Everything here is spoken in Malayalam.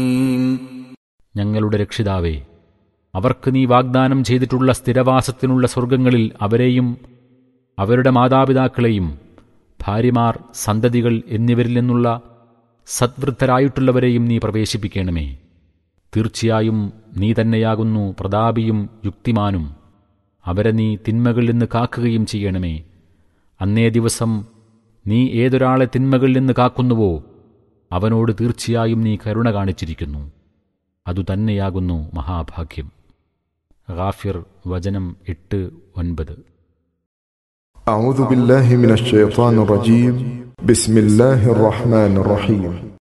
ഞങ്ങളുടെ രക്ഷിതാവേ അവർക്ക് നീ വാഗ്ദാനം ചെയ്തിട്ടുള്ള സ്ഥിരവാസത്തിനുള്ള സ്വർഗങ്ങളിൽ അവരെയും അവരുടെ മാതാപിതാക്കളെയും ഭാര്യമാർ സന്തതികൾ എന്നിവരിൽ നിന്നുള്ള സദ്വൃദ്ധരായിട്ടുള്ളവരെയും നീ പ്രവേശിപ്പിക്കണമേ തീർച്ചയായും നീ തന്നെയാകുന്നു പ്രതാപിയും യുക്തിമാനും അവരെ നീ തിന്മകളിൽ നിന്ന് കാക്കുകയും ചെയ്യണമേ അന്നേ ദിവസം നീ ഏതൊരാളെ തിന്മകളിൽ നിന്ന് കാക്കുന്നുവോ അവനോട് തീർച്ചയായും നീ കരുണ കാണിച്ചിരിക്കുന്നു അതുതന്നെയാകുന്നു മഹാഭാഗ്യം ഗാഫിർ വചനം എട്ട് ഒൻപത് أعوذ بالله من الشيطان الرجيم بسم الله الرحمن الرحيم